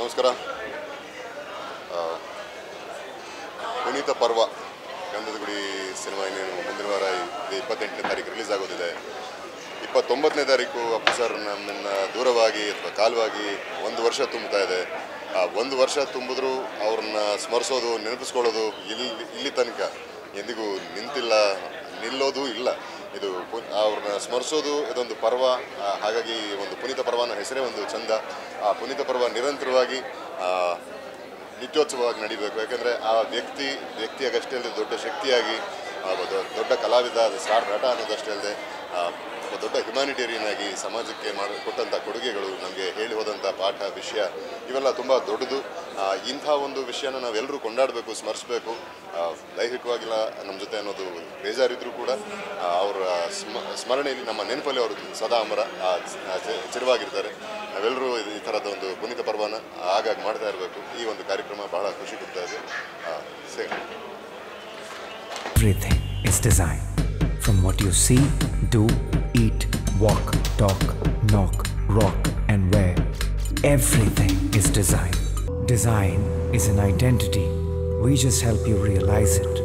ನಮಸ್ಕಾರ ಆ, ಪುನೀತ ಪರ್ವ ಗಂಧದ ಗುಡಿ ಸಿನಿಮಾ ಇನ್ನೇನು ಮುಂದಿನ ವಾರ ಇದೆ ಇಪ್ಪತ್ತೆಂಟನೇ ತಾರೀಕು ರಿಲೀಸ್ ಆಗೋದಿದೆ ಇಪ್ಪತ್ತೊಂಬತ್ತನೇ ತಾರೀಕು ಅಪ್ಪು ಸರ್ ನಮ್ಮನ್ನ ದೂರವಾಗಿ ಅಥವಾ ಕಾಲವಾಗಿ ಒಂದು ವರ್ಷ ತುಂಬುತ್ತಾ ಇದೆ ಆ ಒಂದು ವರ್ಷ ತುಂಬಿದ್ರೂ ಅವ್ರನ್ನ ಸ್ಮರಿಸೋದು ನೆನಪಿಸ್ಕೊಳ್ಳೋದು ಇಲ್ಲಿ ಇಲ್ಲಿ ತನಕ ಎಂದಿಗೂ ನಿಂತಿಲ್ಲ ನಿಲ್ಲೋದು ಇಲ್ಲ ಇದು ಪು- ಅವ್ರನ್ನ ಸ್ಮರಿಸೋದು ಇದೊಂದು ಪರ್ವ ಆ, ಹಾಗಾಗಿ ಒಂದು ಪುನೀತ ಪರ್ವನ ಹೆಸರೇ ಒಂದು ಚಂದ ಆ ಪುನೀತ ಪರ್ವ ನಿರಂತರವಾಗಿ ಆ, ನಿತ್ಯೋತ್ಸವವಾಗಿ ನಡಿಬೇಕು ಯಾಕಂದರೆ ಆ ವ್ಯಕ್ತಿ ವ್ಯಕ್ತಿಯಾಗಷ್ಟೇ ಅಲ್ಲದೆ ದೊಡ್ಡ ಶಕ್ತಿಯಾಗಿ ಆ, ಒಬ್ಬ ದೊ- ದೊಡ್ಡ ಕಲಾವಿದ ಅದು ಸ್ಟಾರ್ ನಟ ಅನ್ನೋದಷ್ಟೇ ಅಲ್ಲದೆ ಆ, ಒಬ್ಬ ದೊಡ್ಡ ಹ್ಯುಮ್ಯಾನಿಟೇರಿಯನ್ ಆಗಿ ಸಮಾಜಕ್ಕೆ ಮಾಡಿ ಕೊಟ್ಟಂಥ ಕೊಡುಗೆಗಳು ನಮಗೆ ಹೇಳಿ ಹೋದಂಥ ಪಾಠ ವಿಷಯ ಇವೆಲ್ಲ ತುಂಬ ದೊಡ್ಡದು ಆ, ಇಂಥ ಒಂದು ವಿಷಯನ ನಾವೆಲ್ಲರೂ ಕೊಂಡಾಡಬೇಕು ಸ್ಮರಿಸಬೇಕು ದೈಹಿಕವಾಗಿಲ್ಲ ನಮ್ಮ ಜೊತೆ ಅನ್ನೋದು ಬೇಜಾರಿದ್ರೂ ಕೂಡ ಆ, ಅವರ ಸ್ಮ ಸ್ಮರಣೆಯಲ್ಲಿ ನಮ್ಮ ನೆನಪಲ್ಲಿ ಅವರು ಸದಾ ಅಮರ ಆ, ಆ, ಚಿ- ಚಿರವಾಗಿರ್ತಾರೆ ನಾವೆಲ್ಲರೂ ಈ ಥರದ ಒಂದು ಪುನೀತ ಪರ್ವನ ಆಗಾಗ ಮಾಡ್ತಾ ಇರಬೇಕು ಈ ಒಂದು ಕಾರ್ಯಕ್ರಮ ಬಹಳ ಖುಷಿ ಕೊಡ್ತಾ ಇದೆ ಆ, ಸೇ Everything is design. From what you see, do, eat, walk, talk, knock, rock, and wear. Everything is design. Design is an identity. We just help you realize it.